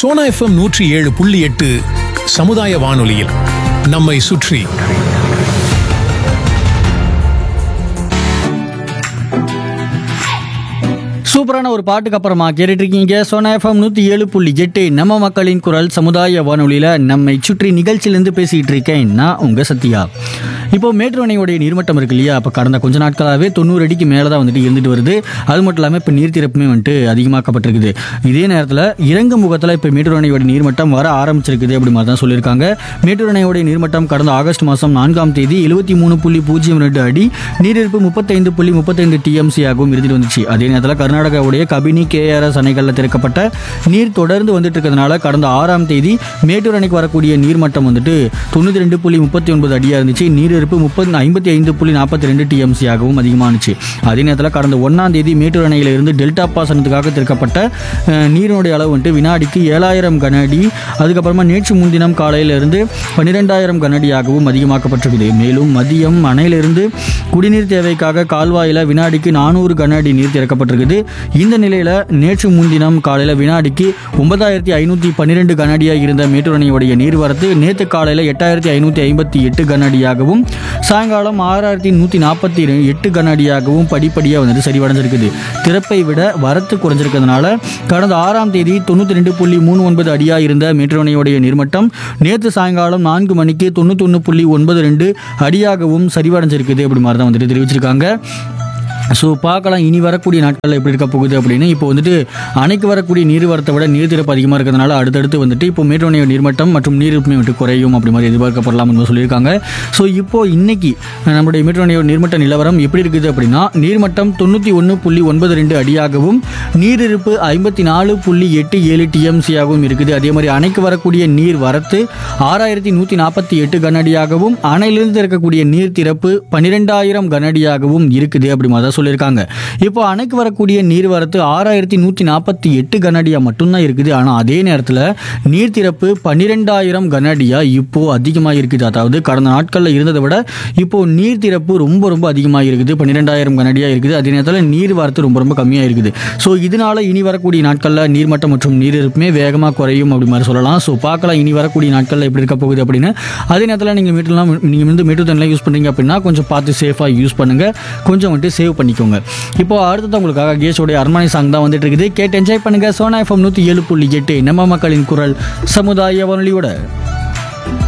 Sona FM நூற்றி ஏழு புள்ளி எட்டு சமுதாய வானொலியில் நம்மை சுற்றி சூப்பரான ஒரு பாட்டுக்கு அப்புறமா கேட்டுட்டு இருக்கீங்க சோனா எஃப்எம் நூற்றி ஏழு புள்ளி எட்டு நம்ம மக்களின் குரல் சமுதாய வானொலியில் நம்மை சுற்றி நிகழ்ச்சியிலேருந்து பேசிக்கிட்டு இருக்கேன் நான் உங்கள் சத்யா இப்போ மேட்டூர் அணையோடைய நீர்மட்டம் இருக்கு இல்லையா அப்போ கடந்த கொஞ்ச நாட்களாகவே தொண்ணூறு அடிக்கு மேலே தான் வந்துட்டு இருந்துட்டு வருது அது மட்டும் இல்லாமல் இப்போ நீர்த்திறப்புமே வந்துட்டு அதிகமாக்கப்பட்டிருக்குது இதே நேரத்தில் இறங்கு முகத்தில் இப்போ மேட்டூர் அணையோட நீர்மட்டம் வர ஆரம்பிச்சிருக்குது அப்படி மாதிரி தான் சொல்லியிருக்காங்க மேட்டூர் அணையோடைய நீர்மட்டம் கடந்த ஆகஸ்ட் மாதம் நான்காம் தேதி எழுபத்தி மூணு புள்ளி பூஜ்ஜியம் ரெண்டு அடி நீரிருப்பு முப்பத்தைந்து புள்ளி முப்பத்தைந்து டிஎம்சி ஆகவும் இருந்துட்டு வந்துச்சு அதே நேரத்தில் கர்நாடகாவுடைய கபினி கேஆர்எஸ் அணைகளில் திறக்கப்பட்ட நீர் தொடர்ந்து வந்துட்டு இருக்கிறதுனால கடந்த ஆறாம் தேதி மேட்டூர் அணைக்கு வரக்கூடிய நீர்மட்டம் வந்துட்டு தொண்ணூற்றி ரெண்டு புள்ளி முப்பத்தி ஒன்பது அடியாக இருந்துச்சு நீரிருப்பு முப்பது ஐம்பத்தி ஐந்து புள்ளி நாற்பத்தி ரெண்டு டிஎம்சி ஆகவும் அதிகமானுச்சு அதே நேரத்தில் கடந்த ஒன்றாம் தேதி மேட்டூர் அணையிலிருந்து டெல்டா பாசனத்துக்காக திறக்கப்பட்ட அஹ், நீரினுடைய அளவு வந்துட்டு வினாடிக்கு ஏழாயிரம் கன அடி அதுக்கப்புறமா நேற்று முன்தினம் காலையிலிருந்து பன்னிரெண்டாயிரம் கனஅடியாகவும் அதிகமாக்கப்பட்டிருக்குது மேலும் மதியம் அணையிலிருந்து குடிநீர் தேவைக்காக கால்வாயில் வினாடிக்கு நானூறு கன அடி நீர் திறக்கப்பட்டிருக்குது இந்த நிலையில் நேற்று முன்தினம் காலையில் வினாடிக்கு ஒன்பதாயிரத்தி ஐநூற்றி பன்னிரெண்டு கனஅடியாக இருந்த மேட்டூர் அணையுடைய நீர்வரத்து நேற்று காலையில் எட்டாயிரத்தி ஐநூற்றி ஐம்பத்தி எட்டு கனஅடியாகவும் சாயங்காலம் ஆறாயிரத்தி நூற்றி நாற்பத்தி எட்டு கனஅடியாகவும் படிப்படியாக வந்துட்டு சரிவடைஞ்சிருக்குது திறப்பை விட வரத்து குறைஞ்சிருக்கிறதுனால கடந்த ஆறாம் தேதி தொண்ணூற்றி ரெண்டு புள்ளி மூணு ஒன்பது அடியாக இருந்த மேட்டூர் அணையுடைய நீர்மட்டம் நேற்று சாயங்காலம் நான்கு மணிக்கு தொண்ணூத்தொன்று புள்ளி ஒன்பது ரெண்டு அடியாகவும் சரிவடைஞ்சிருக்குது அப்படி மாதிரி தான் வந்துட்டு தெரிவிச்சிருக்காங்க ஸோ பார்க்கலாம் இனி வரக்கூடிய நாட்களில் எப்படி இருக்க போகுது அப்படின்னு இப்போ வந்துட்டு அணைக்கு வரக்கூடிய நீர் வரத்தை விட நீர் திறப்பு அதிகமாக இருக்கிறதுனால அடுத்தடுத்து வந்துட்டு இப்போ மேட்டோனிய நீர்மட்டம் மற்றும் நீரிருப்புமே வந்துட்டு குறையும் அப்படி மாதிரி எதிர்பார்க்கப்படலாம் என்று சொல்லியிருக்காங்க ஸோ இப்போ இன்னைக்கு நம்முடைய மேட்டோனிய நீர்மட்ட நிலவரம் எப்படி இருக்குது அப்படின்னா நீர்மட்டம் தொண்ணூற்றி ஒன்று புள்ளி ஒன்பது ரெண்டு அடியாகவும் நீரிருப்பு ஐம்பத்தி நாலு புள்ளி எட்டு ஏழு டிஎம்சியாகவும் இருக்குது அதே மாதிரி அணைக்கு வரக்கூடிய நீர் வரத்து ஆறாயிரத்தி நூற்றி நாற்பத்தி எட்டு கனஅடியாகவும் அணையிலிருந்து இருக்கக்கூடிய நீர் திறப்பு பன்னிரெண்டாயிரம் கனஅடியாகவும் இருக்குது அப்படி மாதிரி தான் சொல்லியிருக்காங்க இப்போ அணைக்கு வரக்கூடிய நீர் வரத்து ஆறாயிரத்தி நூற்றி நாற்பத்தி எட்டு கனஅடியாக மட்டும்தான் இருக்குது ஆனால் அதே நேரத்தில் நீர் திறப்பு பன்னிரெண்டாயிரம் கனஅடியாக இப்போ அதிகமாக இருக்குது அதாவது கடந்த நாட்களில் இருந்ததை விட இப்போ நீர் திறப்பு ரொம்ப ரொம்ப அதிகமாக இருக்குது பன்னிரெண்டாயிரம் கனஅடியாக இருக்குது அதே நேரத்தில் நீர் வரத்து ரொம்ப ரொம்ப கம்மியாக இருக்குது ஸோ இதனால இனி வரக்கூடிய நாட்களில் நீர்மட்டம் மற்றும் நீர் இருப்புமே வேகமாக குறையும் அப்படி மாதிரி சொல்லலாம் ஸோ பார்க்கலாம் இனி வரக்கூடிய நாட்களில் எப்படி இருக்க போகுது அப்படின்னு அதே நேரத்தில் நீங்கள் மீட்டர்லாம் நீங்கள் வந்து மீட்டர் தண்ணிலாம் யூஸ் பண்ணுறீங்க அப்படின்னா கொஞ்சம் பார்த்து சேஃபாக யூஸ் பண்ணுங்கள் கொஞ்சம் வந்துட்டு சேவ் பண்ணிக்கோங்க இப்போ அடுத்தது உங்களுக்காக கேஸோடைய அரண்மனை சாங் தான் வந்துட்டு இருக்குது கேட்டு என்ஜாய் பண்ணுங்கள் சோனா எஃப்எம் நூற்றி ஏழு புள்ளி எட்டு நம்ம மக்களின் குரல் சமுதாய வானொலியோட